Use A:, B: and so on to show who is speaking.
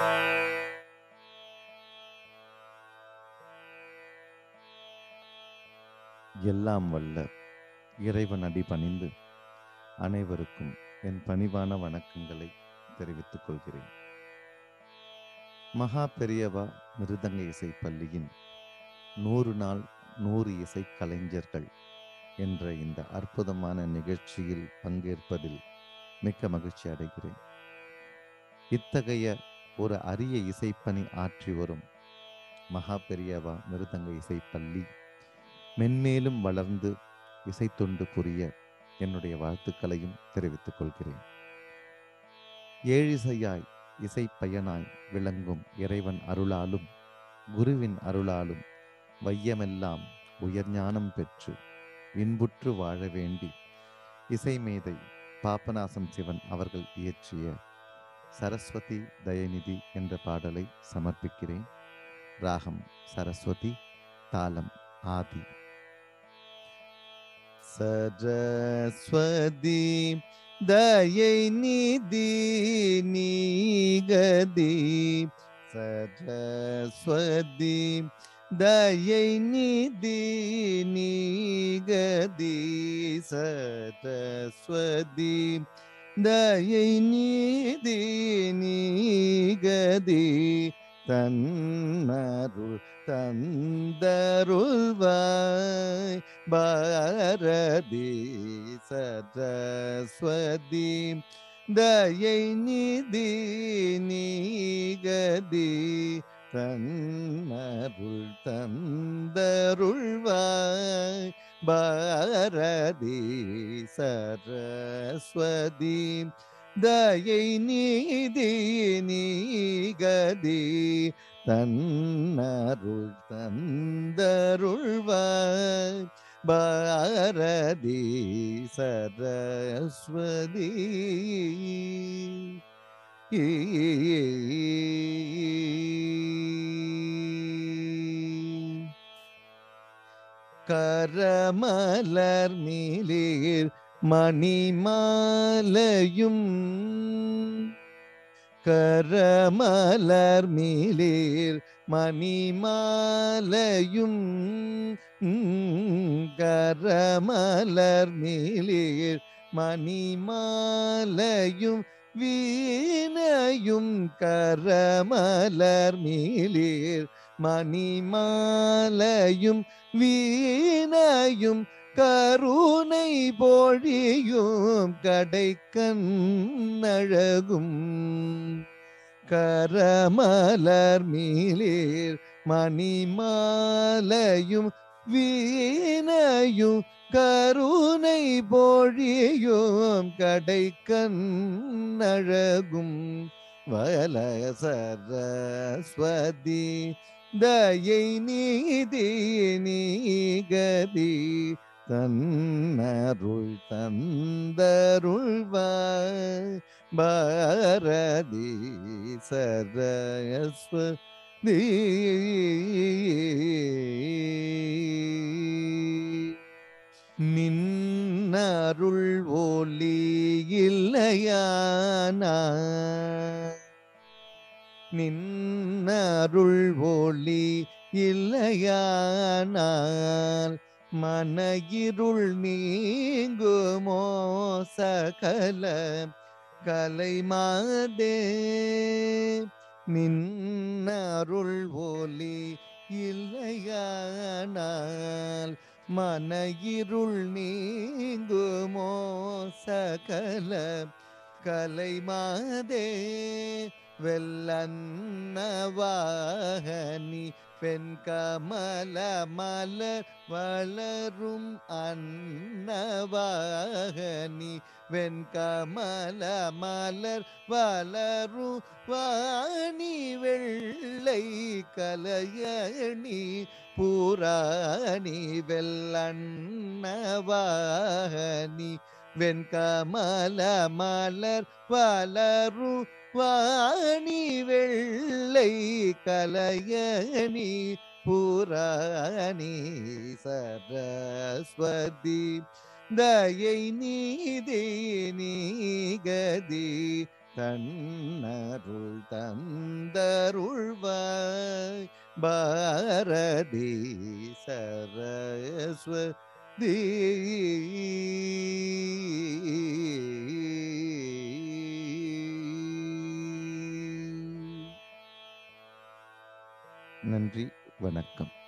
A: எல்லாம் வல்ல இறைவன் அடி பணிந்து அனைவருக்கும் என் பணிவான வணக்கங்களை தெரிவித்துக் கொள்கிறேன் மகா பெரியவா மிருதங்க இசை பள்ளியின் நூறு நாள் நூறு இசை கலைஞர்கள் என்ற இந்த அற்புதமான நிகழ்ச்சியில் பங்கேற்பதில் மிக்க மகிழ்ச்சி அடைகிறேன் இத்தகைய ஒரு அரிய இசைப்பணி ஆற்றி வரும் மகா பெரியவா மிருதங்க இசை பள்ளி மென்மேலும் வளர்ந்து இசைத்தொண்டு புரிய என்னுடைய வாழ்த்துக்களையும் தெரிவித்துக் கொள்கிறேன் ஏழிசையாய் இசை பயனாய் விளங்கும் இறைவன் அருளாலும் குருவின் அருளாலும் வையமெல்லாம் உயர்ஞானம் பெற்று இன்புற்று வாழ வேண்டி இசைமேதை பாபநாசம் சிவன் அவர்கள் இயற்றிய சரஸ்வதி தயநிதி என்ற பாடலை சமர்ப்பிக்கிறேன் ராகம் சரஸ்வதி தாளம் ஆதி சரஸ்வதி தயை நிதி நீகதி சரஸ்வதி தயை நிதி நீகதி சரஸ்வதி தயை நீதி நீகதி தன்னருள் தந்தருள்வாய் பாரதி சரஸ்வதி தயை நிதி நீகதி தன்னருள் தந்தருள்வாய் பாரதி சரஸ்வதி தயை நீதி நீகதி தன்னருள் தந்தருள்வாய் பாரதி சரஸ்வதி கரமலர் மீளீர் மணிமாலையும் கரமலர் மீளீர் மணிமாலையும் கரமலர் மீளீர் மணிமாலையும் வீணையும் கரமலர் மீளீர் மணிமாலையும் வீணையும் கருணை பொழியும் கடைக்கண் அழகும் கரமலர் மீளீர் மணிமாலையும் வீணையும் கருணை பொழியும் கடைக்கண் அழகும் வல சரஸ்வதி தயை நீதி நீகதி தன்னருள் தந்தருள்வாய் பாரதி சரஸ்வதி நின்னருள் ஒலி இல்லையானா நின்னருள் ஒளி இல்லையானால் மனகிருள் நீங்குமோ சகல கலைமாதே நின்னருள் ஒலி இல்லையானால் மனகிருள் நீங்குமோ சகல கலைமாதே வெள்ளன்னவாகனி பெண் கமல மலர் வளரும் அன்னவாகனி வெண்கமல மலர் வளரும் வாணி வெள்ளை கலையணி புராணி வெள்ளன்னவாகனி வெண்கமல மலர் வளரும் வாணி வெள்ளை கலையணி புராணி சரஸ்வதி தயை நீதி நீகதி தன்னருள் தந்தருள்வாய் பாரதி சரஸ்வதி நன்றி வணக்கம்